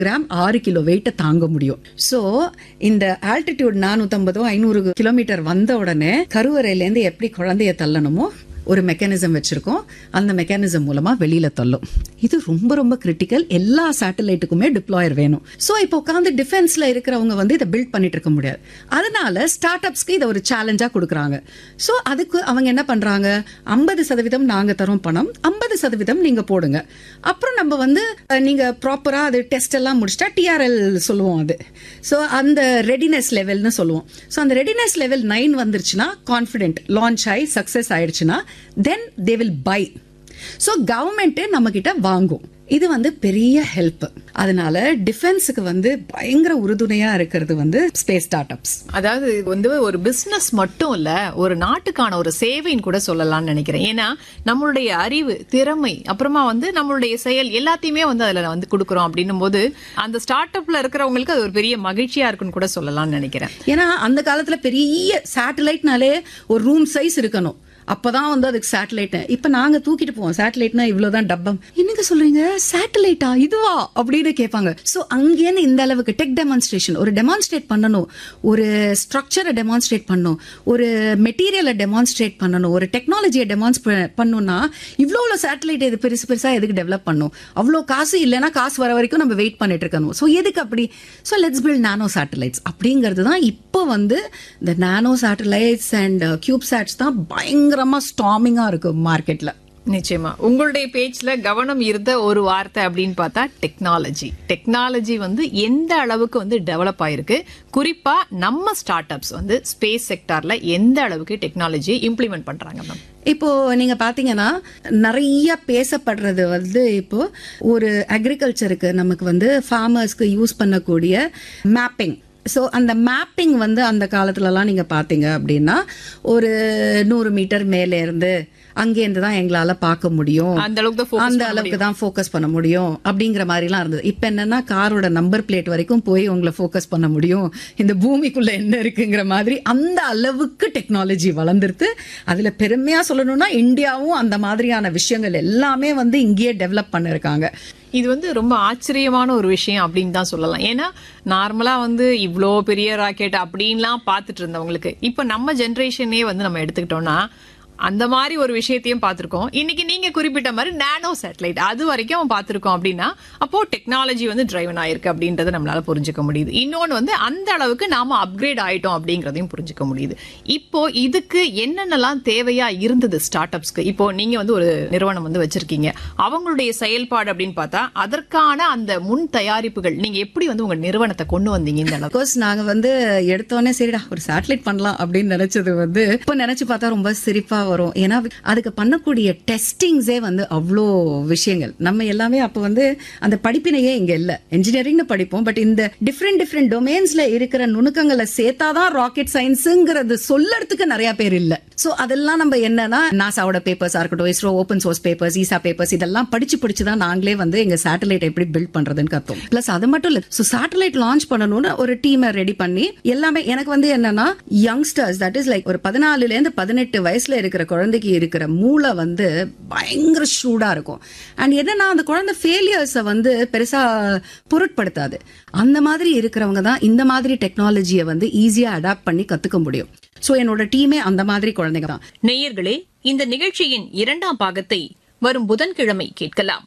gram ஆறு kilo வெயிட்டை தாங்க முடியும் சோ இந்த ஆல்டிடியூட் நானூத்தம்பதோ ஐநூறு கிலோமீட்டர் வந்த உடனே கருவறையில இருந்து எப்படி குழந்தைய தள்ளணுமோ ஒரு மெக்கானிசம் வச்சிருக்கோம் அந்த மெக்கானிசம் மூலமா வெளியில தள்ளும் இது ரொம்ப ரொம்ப கிரிட்டிக்கல் எல்லா சேட்டலைட்டுக்குமே டிப்ளாயர் வேணும் சோ இப்போ உட்காந்து டிஃபென்ஸ்ல இருக்கிறவங்க வந்து இதை பில்ட் பண்ணிட்டு இருக்க முடியாது அதனால ஸ்டார்ட் அப்ஸ்க்கு இதை ஒரு சேலஞ்சா கொடுக்குறாங்க சோ அதுக்கு அவங்க என்ன பண்றாங்க ஐம்பது சதவீதம் நாங்க தரோம் பணம் ஐம்பது சதவீதம் நீங்க போடுங்க அப்புறம் நம்ம வந்து அஹ், நீங்க ப்ராப்பரா அது டெஸ்ட் எல்லாம் முடிச்சிட்டா டிஆர்எல் சொல்லுவோம் அது சோ அந்த ரெடினஸ் லெவல்னு சொல்லுவோம் சோ அந்த ரெடினஸ் லெவல் நைன் வந்துருச்சுன்னா கான்ஃபிடென்ட் லான்ச் ஆகி சக்சஸ் ஆயிடுச்சுன்னா then they will buy so கவர்மெண்ட்டே நம்ம கிட்ட வாங்கும் இது வந்து பெரிய ஹெல்ப் அதனால டிஃபென்ஸுக்கு வந்து பயங்கர உறுதுணையா இருக்கிறது வந்து ஸ்பேஸ் ஸ்டார்ட் அப்ஸ் அதாவது இது வந்து ஒரு பிசினஸ் மட்டும் இல்ல ஒரு நாட்டுக்கான ஒரு சேவைன்னு கூட சொல்லலாம்னு நினைக்கிறேன் ஏன்னா நம்மளுடைய அறிவு திறமை அப்புறமா வந்து நம்மளுடைய செயல் எல்லாத்தையுமே வந்து அதுல வந்து கொடுக்குறோம் அப்படின்னும் போது அந்த ஸ்டார்ட் அப்ல இருக்கிறவங்களுக்கு அது ஒரு பெரிய மகிழ்ச்சியா இருக்குன்னு கூட சொல்லலாம்னு நினைக்கிறேன் ஏன்னா அந்த காலத்துல பெரிய சேட்டலைட்னாலே ஒரு ரூம் சைஸ் இருக்கணும் அப்பதான் வந்து அதுக்கு சேட்டலைட் இப்ப நாங்க தூக்கிட்டு போவோம் சேட்டலைட்னா இவ்வளவுதான் டப்பம் என்னங்க சொல்றீங்க சேட்டலைட்டா இதுவா அப்படின்னு கேட்பாங்க சோ அங்கேருந்து இந்த அளவுக்கு டெக் டெமான்ஸ்ட்ரேஷன் ஒரு டெமான்ஸ்ட்ரேட் பண்ணணும் ஒரு ஸ்ட்ரக்சரை டெமான்ஸ்ட்ரேட் பண்ணணும் ஒரு மெட்டீரியலை டெமான்ஸ்ட்ரேட் பண்ணணும் ஒரு டெக்னாலஜியை டெமான்ஸ் பண்ணணும்னா இவ்வளோ சேட்டலைட் இது பெருசு பெருசா எதுக்கு டெவலப் பண்ணும் அவ்வளோ காசு இல்லைன்னா காசு வர வரைக்கும் நம்ம வெயிட் பண்ணிட்டு இருக்கணும் ஸோ எதுக்கு அப்படி so let's build nano satellites அப்படிங்கிறது தான் இப்போ வந்து இந்த nano satellites and cube sats தான் பயங்கரமா ஸ்டாமிங்கா இருக்கு மார்க்கெட்ல நிச்சயமா உங்களுடைய பேச்சுல கவனம் இருந்த ஒரு வார்த்தை அப்படின்னு பார்த்தா டெக்னாலஜி டெக்னாலஜி வந்து எந்த அளவுக்கு வந்து டெவலப் ஆயிருக்கு குறிப்பா நம்ம ஸ்டார்ட் அப்ஸ் வந்து ஸ்பேஸ் செக்டார்ல எந்த அளவுக்கு டெக்னாலஜியை இம்ப்ளிமெண்ட் பண்றாங்க மேம் இப்போ நீங்க பாத்தீங்கன்னா நிறைய பேசப்படுறது வந்து இப்போ ஒரு அக்ரிகல்ச்சருக்கு நமக்கு வந்து ஃபார்மர்ஸ்க்கு யூஸ் பண்ணக்கூடிய மேப்பிங் ஸோ அந்த மேப்பிங் வந்து அந்த காலத்துலலாம் நீங்க பாத்தீங்க அப்படின்னா ஒரு நூறு மீட்டர் மேலே இருந்து அங்கேருந்து தான் எங்களால பார்க்க முடியும் அந்த அளவுக்கு தான் focus அந்த அளவுக்கு தான் ஃபோக்கஸ் பண்ண முடியும் அப்படிங்கிற மாதிரிலாம் இருந்தது இப்போ என்னன்னா காரோட நம்பர் பிளேட் வரைக்கும் போய் உங்களை ஃபோக்கஸ் பண்ண முடியும் இந்த பூமிக்குள்ள என்ன இருக்குங்கிற மாதிரி அந்த அளவுக்கு டெக்னாலஜி வளர்ந்துருது அதுல பெருமையா சொல்லணும்னா இந்தியாவும் அந்த மாதிரியான விஷயங்கள் எல்லாமே வந்து இங்கேயே டெவலப் பண்ணிருக்காங்க இது வந்து ரொம்ப ஆச்சரியமான ஒரு விஷயம் அப்படின்னு தான் சொல்லலாம் ஏன்னா நார்மலா வந்து இவ்வளோ பெரிய ராக்கெட் அப்படின்லாம் பார்த்துட்டு இருந்தவங்களுக்கு இப்போ நம்ம ஜென்ரேஷனே வந்து நம்ம எடுத்துக்கிட்டோம்னா அந்த மாதிரி ஒரு விஷயத்தையும் பார்த்துருக்கோம் இன்னைக்கு நீங்க குறிப்பிட்ட மாதிரி நானோ சேட்டலைட் அது வரைக்கும் பார்த்துருக்கோம் அப்படின்னா அப்போ டெக்னாலஜி வந்து டிரைவன் ஆயிருக்கு அப்படின்றத நம்மளால புரிஞ்சுக்க முடியுது இன்னொன்று வந்து அந்த அளவுக்கு நாம அப்கிரேட் ஆயிட்டோம் அப்படிங்கிறதையும் புரிஞ்சுக்க முடியுது இப்போ இதுக்கு என்னென்னலாம் தேவையா இருந்தது ஸ்டார்ட் அப்ஸ்க்கு இப்போ நீங்க வந்து ஒரு நிறுவனம் வந்து வச்சிருக்கீங்க அவங்களுடைய செயல்பாடு அப்படின்னு பார்த்தா அதற்கான அந்த முன் தயாரிப்புகள் நீங்க எப்படி வந்து உங்க நிறுவனத்தை கொண்டு வந்தீங்க இந்த அளவுக்கு கோர்ஸ் நாங்க வந்து எடுத்தோடனே சரிடா ஒரு சேட்டலைட் பண்ணலாம் அப்படின்னு நினைச்சது வந்து இப்போ நினைச்சு பார்த்தா ரொம்ப சிரிப்பா வரும் ஏன்னா அதுக்கு பண்ணக்கூடிய டெஸ்டிங்ஸே வந்து அவ்வளோ விஷயங்கள் நம்ம எல்லாமே அப்போ வந்து அந்த படிப்பினையே இங்க இல்ல இன்ஜினியரிங்னு படிப்போம் பட் இந்த டிஃப்ரெண்ட் டிஃப்ரெண்ட் டொமைன்ஸ்ல இருக்கிற நுணுக்கங்களை சேர்த்தாதான் ராக்கெட் சயின்ஸுங்கிறது சொல்லறதுக்கு நிறைய பேர் இல்ல சோ அதெல்லாம் நம்ம என்னன்னா நாசாவோட பேப்பர்ஸா இருக்கட்டும் ISRO open source papers ESA papers இதெல்லாம் படிச்சு படிச்சு தான் நாங்களே வந்து எங்க சேட்டலைட் எப்படி பில்ட் பண்றதுன்னு கத்தோம் பிளஸ் அது மட்டும் இல்ல சோ சேட்டலைட் லான்ச் பண்ணணும்னு ஒரு டீமை ரெடி பண்ணி எல்லாமே எனக்கு வந்து என்னன்னா யங்ஸ்டர்ஸ் தட் இஸ் லைக் ஒரு பதினாலுல இருந்து பதினெட்டு வயசுல இருக்கிற குழந்தைக்கு இருக்கிற மூளை வந்து பயங்கர ஷூடா இருக்கும் அண்ட் என்னன்னா அந்த குழந்தை ஃபெயிலியர்ஸை வந்து பெருசா பொருட்படுத்தாது அந்த மாதிரி இருக்கிறவங்க தான் இந்த மாதிரி டெக்னாலஜியை வந்து ஈஸியா அடாப்ட் பண்ணி கத்துக்க முடியும் சோ என்னோட டீமே அந்த மாதிரி குழந்தைங்க தான் நேயர்களே இந்த நிகழ்ச்சியின் இரண்டாம் பாகத்தை வரும் புதன்கிழமை கேட்கலாம்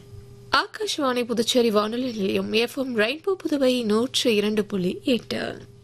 ஆகாஷ்வாணி புதுச்சேரி வானொலி நிலையம் எஃப்எம் ரெயின்போ புதுவை நூற்று இரண்டு புள்ளி எட்டு